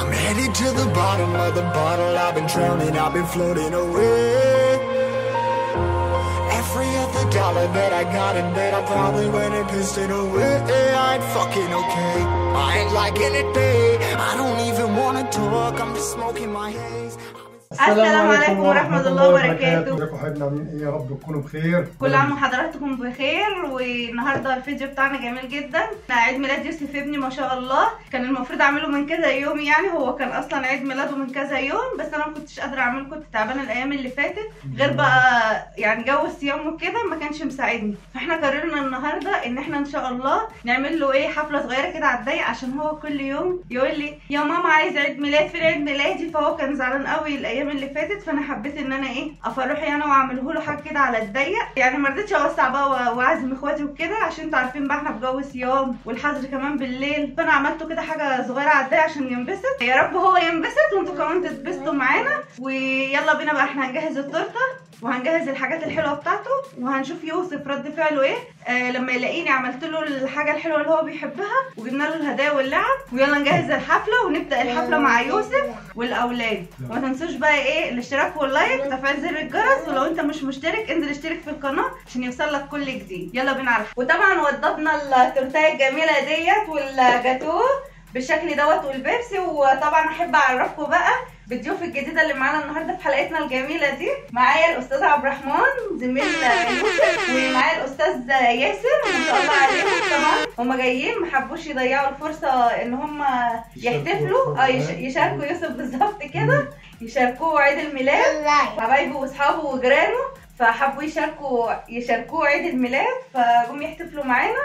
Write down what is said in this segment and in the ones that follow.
I'm headed to the bottom of the bottle. I've been drowning, I've been floating away. Every other dollar that I got in bed, I probably went and pissed it away. I ain't fucking okay. I ain't liking it, babe. I don't even wanna talk. I'm just smoking my haze. السلام عليكم ورحمة الله وبركاته. ازيكم حبايبنا عاملين ايه يا رب تكونوا بخير كل عام وحضراتكم بخير والنهارده الفيديو بتاعنا جميل جدا عيد ميلاد يوسف ابني ما شاء الله كان المفروض اعمله من كذا يوم يعني هو كان اصلا عيد ميلاده من كذا يوم بس انا ما كنتش قادره اعمله كنت تعبانه الايام اللي فاتت غير بقى يعني جو الصيام وكده ما كانش مساعدني فاحنا قررنا النهارده ان احنا ان شاء الله نعمل له ايه حفله صغيره كده على الضيق عشان هو كل يوم يقول لي يا ماما عايز عيد ميلاد فين عيد ميلادي فهو كان زعلان قوي الايام اللي فاتت فانا حبيت ان انا ايه افرحه يعني واعمله له حاجه كده على الضيق يعني ما رضيتش اوسع بقى و- واعزم اخواتي وكده عشان انتوا عارفين بقى احنا في جو صيام والحظر كمان بالليل فانا عملته كده حاجه صغيره على الضيق عشان ينبسط يا رب هو ينبسط وانتوا كمان تتبسطوا معانا ويلا بينا بقى احنا هنجهز التورته وهنجهز الحاجات الحلوه بتاعته وهنشوف يوسف رد فعله ايه آه لما يلاقيني عملت له الحاجه الحلوه اللي هو بيحبها وجبنا له الهدايا واللعب ويلا نجهز الحفله ونبدا الحفله مع يوسف والاولاد وما تنسوش بقى ايه الاشتراك واللايك وتفعيل زر الجرس ولو انت مش مشترك انزل اشترك في القناه عشان يوصلك كل جديد يلا بينا على الحفلة. وطبعا وضبنا التورتايه الجميله ديت والجاتوه بالشكل دوت والبيبسي وطبعا احب اعرفكم بقى بالضيوف الجديده اللي معانا النهارده في حلقتنا الجميله دي معايا الاستاذ عبد الرحمن زميل يوسف ومعايا الاستاذ ياسر ما شاء الله عليهم طبعا هم جايين ما حبوش يضيعوا الفرصه ان هم يحتفلوا اه يش- يشاركوا يوسف بالظبط كده يشاركوه عيد الميلاد حبايبه واصحابه وجيرانه فحبوا يشاركوا يشاركوه عيد الميلاد فجم يحتفلوا معانا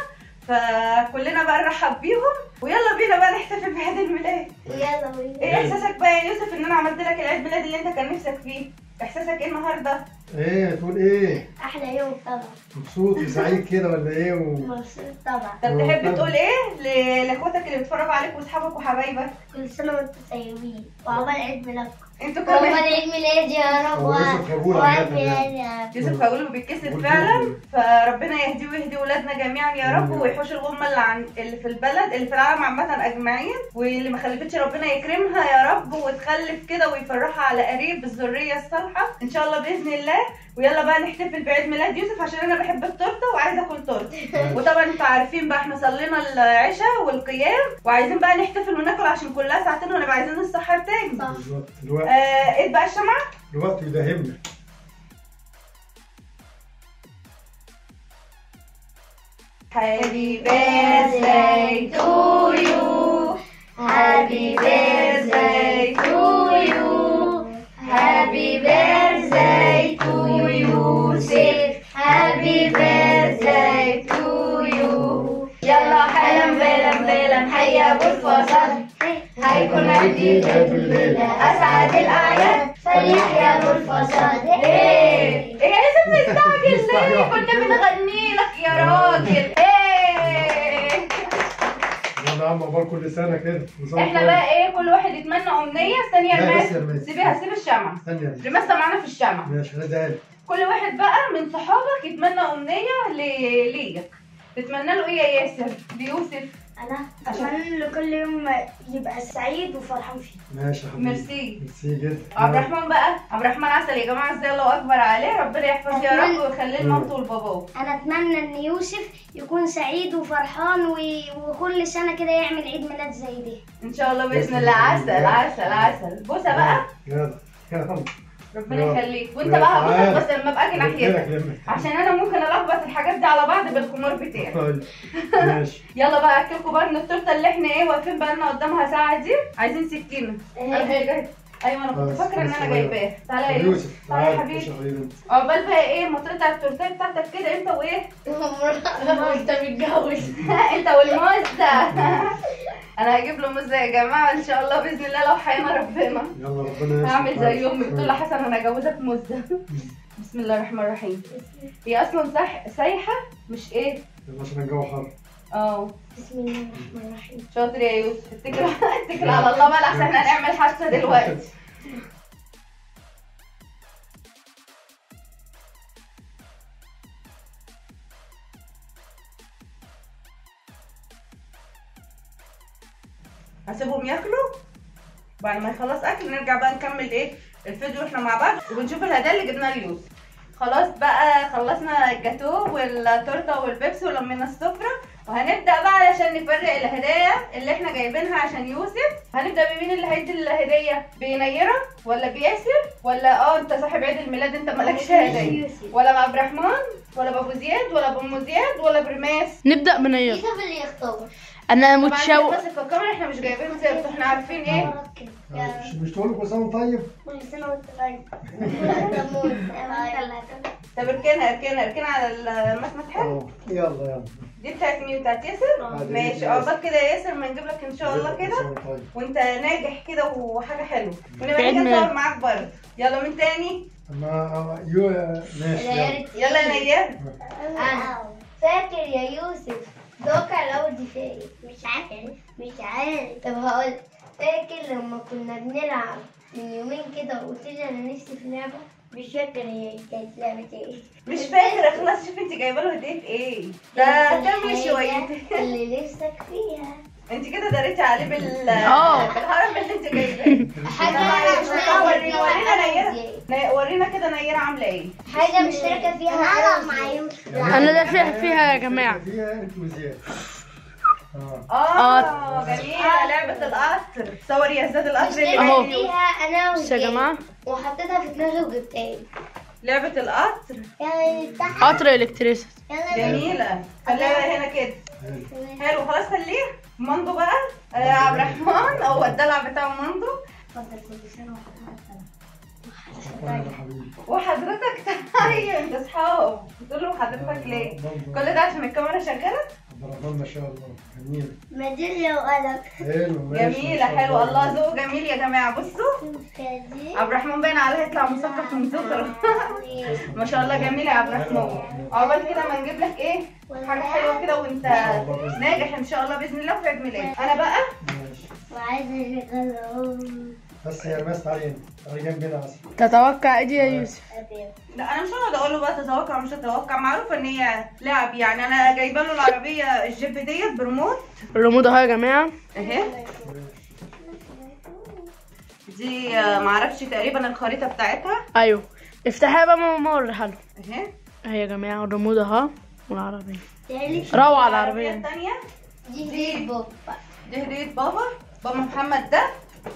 فكلنا بقى نرحب بيهم ويلا بينا بقى نحتفل بعيد الميلاد يلا بينا ايه احساسك بقى يا يوسف ان انا عملت لك العيد ميلاد اللي انت كان نفسك فيه احساسك ايه النهارده ايه تقول ايه احلى يوم طبعا مبسوط وسعيد كده ولا ايه و... مبسوط طبعا طب هو تحب طبعا. تقول ايه ل- لاخواتك اللي بيتفرجوا عليك واصحابك وحبايبك كل سنه وانتم طيبين وعقبال عيد ميلادكم انتوا وعقبال كمان عيد ميلادي يا رب هو يوسف قبول وعيد عامة يعني. ميلادي يا رب يوسف خاول بيتكسر قول فعلا كده. فربنا يهديه ويهدي ولادنا جميعا يا رب آمين. ويحوش الغمه اللي عن اللي في البلد اللي في العالم عامه اجمعين واللي ما خلفتش ربنا يكرمها يا رب وتخلف كده ويفرحها على قريب بالذريه الصالحه ان شاء الله باذن الله ويلا بقى نحتفل بعيد ميلاد يوسف عشان انا بحب التورته وعايزه اكل تورته وطبعا انتوا عارفين بقى احنا صلينا العشاء والقيام وعايزين بقى نحتفل وناكل عشان كلها ساعتين ونبقى عايزين السحر تاني صح. بالظبط الوقت آه ايه بقى الشمعة الوقت يداهمنا Happy birthday to you. Happy birthday to you. Happy birthday to you. Say happy birthday to you. يلا حلم بلم بلم حيا بالفصل هيكون عندي عيد الليلة أسعد الأعياد فليحيا ابو الفصل ايه ايه لازم نستعجل ليه كنا بنغني لك يا راجل ايه يلا يا عم عقبال كل سنة كده نظام احنا كويس. بقى ايه كل واحد يتمنى امنيه استني يا لا، بس يا رماس رماس. سيبيها سيب الشمعة استنى يا بيه. رماسة معانا في الشمعة ماشي انا ده كل واحد بقى من صحابك يتمنى امنيه ل- ليك تتمنى له ايه يا ياسر ليوسف انا اتمنى له كل يوم يبقى سعيد وفرحان فيه ماشي يا حبيبي ميرسي. ميرسي جدا عبد الرحمن بقى عبد الرحمن عسل يا جماعه ازاي الله اكبر عليه ربنا يحفظه يا رب ويخليه لمامته ولباباه انا اتمنى ان يوسف يكون سعيد وفرحان و... وكل سنه كده يعمل عيد ميلاد زي ده ان شاء الله باذن الله عسل عسل عسل بوسه بقى يلا يلا ربنا يلا. يخليك وانت يلا. بقى هبوسك تعال. بس لما ابقى اجي قلت لك ناحيتك لما عشان انا ممكن الخبط الحاجات دي على بعض بالخمار بتاعي طيب ماشي يلا بقى اكلكم بقى من التورته اللي احنا ايه واقفين بقى لنا قدامها ساعه دي عايزين سكينه انا هي جايه ايوه انا كنت بس- فاكره ان بس انا صغيرة. جايباه تعالى يا طب يوسف يوسف تعالى يا تعال حبيبي خش يا حبيبي انت. عقبال بقى ايه ما تقطع التورتيه بتاعتك كده انت وايه انت متجوز انت والموزه انا هجيب له موزه يا جماعه ان شاء الله باذن الله لو حيانا ربنا يلا ربنا يستر. هعمل زي امي بتقول لحسن انا هجوزك موزه بسم الله الرحمن الرحيم هي اصلا صح سايحه مش ايه يلا عشان الجو حر اه بسم الله الرحمن الرحيم شاطر يا يوسف اتكل اتكل على الله بقى لحسن احنا هنعمل حادثه دلوقتي هسيبهم ياكلوا بعد ما يخلص اكل نرجع بقى نكمل ايه الفيديو احنا مع بعض وبنشوف الهدايا اللي جبناها ليوسف خلاص بقى خلصنا الجاتوه والتورته والبيبسي ولمينا السفره وهنبدا بقى علشان نفرق الهدايا اللي احنا جايبينها عشان يوسف هنبدا بمين اللي هيدي الهديه بنيره ولا بياسر ولا اه انت صاحب عيد الميلاد انت مالكش هدايا يوسف. ولا بعبد الرحمن ولا بابو زياد ولا بام زياد ولا برماس نبدأ بنير يوسف اللي يختار أنا طبعا متشوق بس في الكاميرا احنا مش جايبين سيرته احنا عارفين ايه مش مش تقول له كل سنه وأنت طيب كل سنة وانت طيب تموت طب اركنها اركنها اركنها على المسمى حلو اه يلا يلا دي بتاعت مين بتاعت ياسر دي ماشي بتاعت عقبال كده يا ياسر ما نجيب لك ان شاء الله كل كده سنة وأنت طيب. وانت ناجح كده وحاجه حلوه ونبقى عيد نيجي ميلاد. نصور معاك برضه يلا مين تاني ما يو ماشي يلا يلا يا نيار أنا فاكر يا يوسف دوكا لو دفاعي مش عارف مش عارف طب هقول فاكر لما كنا بنلعب من يومين كده وقلت لي انا نفسي في لعبه مش فاكر هي كانت لعبه ايه مش فاكره خلاص شوف انت جايبه له هديه ايه ده كمل شويه اللي نفسك فيها انت كده داريتي عليه بال اه. بالهرم اللي انت جايباه حاجه طب ورينا ورينا نيره مشتركه ني- ورينا كده نيره عامله ايه حاجه مشتركه فيها انا مع يوسف أنا دافع فيها يا جماعة فيها انت وزياد اه اه جميله لعبه القطر صور يا زاد القطر اللي أهو. جاي. فيها انا بص يا وزياد. جماعة وحطيتها في دماغي وجبتها لعبه القطر يلا نفتحها قطر إلكتريسيتي يلا جميله خليها هنا كده حلو خلاص خليه مندو بقى آه عبد الرحمن هو الدلع بتاع مندو اتفضل كل سنه وحضرتك شكرا يا حبيبي وحضرتك طيب انت اصحاب بتقول له حضرتك ليه كل ده عشان الكاميرا شغاله رمضان ما شاء الله جميل ميدالية وقلم حلو ماشي جميله ما شاء حلوه الله ذوق جميل يا جماعه بصوا كذي عبد الرحمن باين عليه يطلع مثقف من صغره ما شاء الله جميله يا عبد الرحمن عقبال كده ما نجيب لك ايه حاجه حلوه كده وانت ناجح ان شاء الله باذن الله في عيد ميلادك انا بقى ماشي وعايزة اشغلهم بس يا رماس تعالي هنا تعالي جنبنا اصلا تتوقع إيه يا يوسف لا انا مش هقعد اقول له بقى تتوقع مش تتوقع معروف ان هي لعب يعني انا جايبه له العربيه الجيب ديت بريموت الريموت أهو يا جماعة اهي دي آه، معرفش تقريبا الخريطه بتاعتها أيوه افتحها بقى ماما أوريها له اهي أهي يا جماعة الريموت أهو والعربية تالت روعة العربيه العربية الثانيه دي دي بابا دي هديه بابا بابا محمد ده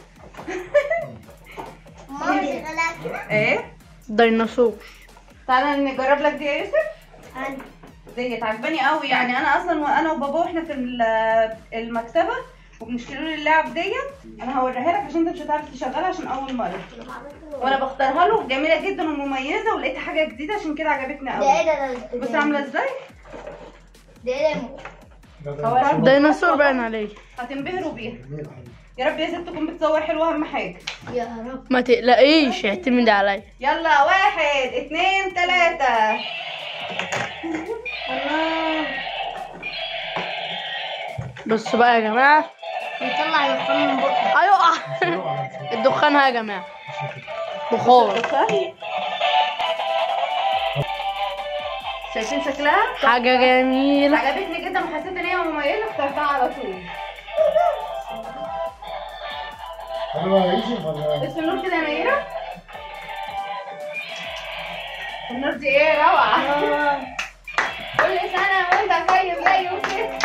ماما شغالة كده ايه ديناصور تعالى نجرب لك دي يا يوسف أنا ديت عجباني قوي يعني انا اصلا وانا وبابا واحنا في ال- المكتبه وبنشتري له اللعب ديت انا هوريها لك عشان انت مش هتعرف تشغلها عشان اول مره وانا بختارها له جميله جدا ومميزه ولقيتها حاجه جديده عشان كده عجبتني ده قوي ايه ده ده بص عامله ازاي ده ايه ده ده ده هوريها لكم. ديناصور باين عليه هتنبهروا بيها جميل يا حبيبي يا رب يا ست تكون بتصور حلوه اهم حاجه يا رب ما تقلقيش اعتمد عليا يلا واحد اتنين تلاته الله بصوا بقى يا جماعة بيطلع يخرم من بقه أيوه الدخان ها يا جماعة بخار بصي. شايفين شكلها حاجة جميلة عجبتني جدا وحسيت ان هي مميزه اخترتها على طول حلوة يا يوسف ولا بس النور كده يا نيره النور دي ايه روعه كل سنه وانت طيب يا يوسف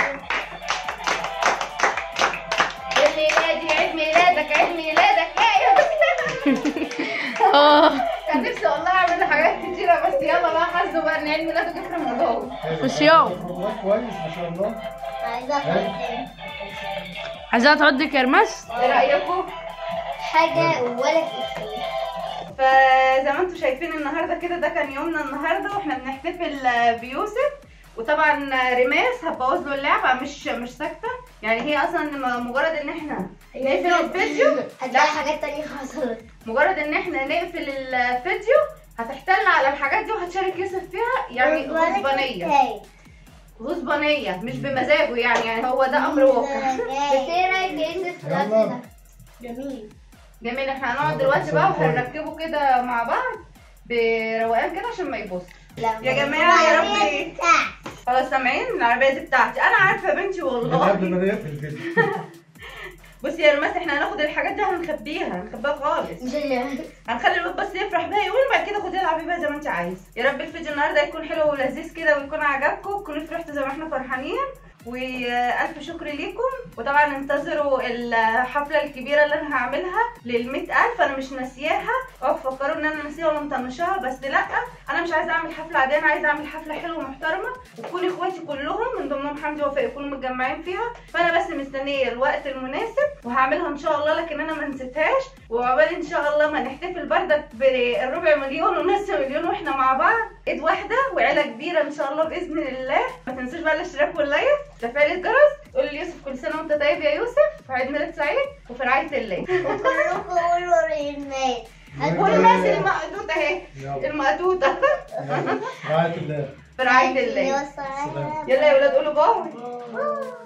الميلادي عيد ميلادك عيد ميلادك يا يوسف اه كان نفسي والله اعمل له حاجات كتيره بس يلا بقى حظه بقى ان عيد ميلاده جه في رمضان حلو. وصيام. والله كويس ما شاء الله عايزة أخد تاني. عايزاها تعدي كرمس ايه رايكم حاجة ولا تقفل فزي ما انتم شايفين النهارده كده ده كان يومنا النهارده واحنا بنحتفل بيوسف وطبعا رماس هتبوظ له اللعبه مش مش ساكته يعني هي اصلا م- مجرد ان احنا نقفل الفيديو هتلاقي حاجات تانية حصلت مجرد ان احنا نقفل الفيديو هتحتل على الحاجات دي وهتشارك يوسف فيها يعني غصبانيه غصبانيه مش بمزاجه يعني يعني هو ده امر واقع بس ايه رايك يا يوسف في الأكل يلا. ده؟ جميل جميل احنا هنقعد دلوقتي بقى وهنركبه كده مع بعض بروقان كده عشان ما يبص لا يا جماعه يا رب خلاص سامعين العربيه دي بتاعتي انا عارفه يا بنتي من والله قبل ما نقفل الفيديو بصي يا الماس احنا هناخد الحاجات دي هنخبيها هنخبيها خالص مش اللي هنخلي الواد بس يفرح بيها يقول بعد كده خديها العبي بيها زي ما انت عايز يا رب الفيديو النهارده يكون حلو ولذيذ كده ويكون عجبكم تكونوا فرحتوا زي ما احنا فرحانين والف شكر ليكم وطبعا انتظروا الحفله الكبيره اللي انا هعملها لل ألف انا مش ناسياها اوعوا تفكروا ان انا ناسيها ولا مطنشاها بس لا انا مش عايزه اعمل حفله عاديه انا عايزه اعمل حفله حلوه ومحترمه وكل اخواتي كلهم من ضمنهم حمدي ووفاء يكونوا متجمعين فيها فانا بس مستنيه الوقت المناسب وهعملها ان شاء الله لكن انا ما نسيتهاش وعقبال ان شاء الله ما نحتفل بردك بالربع مليون ونص مليون واحنا مع بعض ايد واحده وعيله كبيره ان شاء الله باذن الله ما تنسوش بقى الاشتراك واللايك تفعيل الجرس قولوا ليوسف كل سنه وانت طيب يا يوسف وعيد ميلاد سعيد وفي رعايه الله كلكم قولوا للناس والناس المقدوطه اهي يلا المقدوطه يلا. رعاية الله في رعايه الله والسلام يلا يا ولاد قولوا باي باي.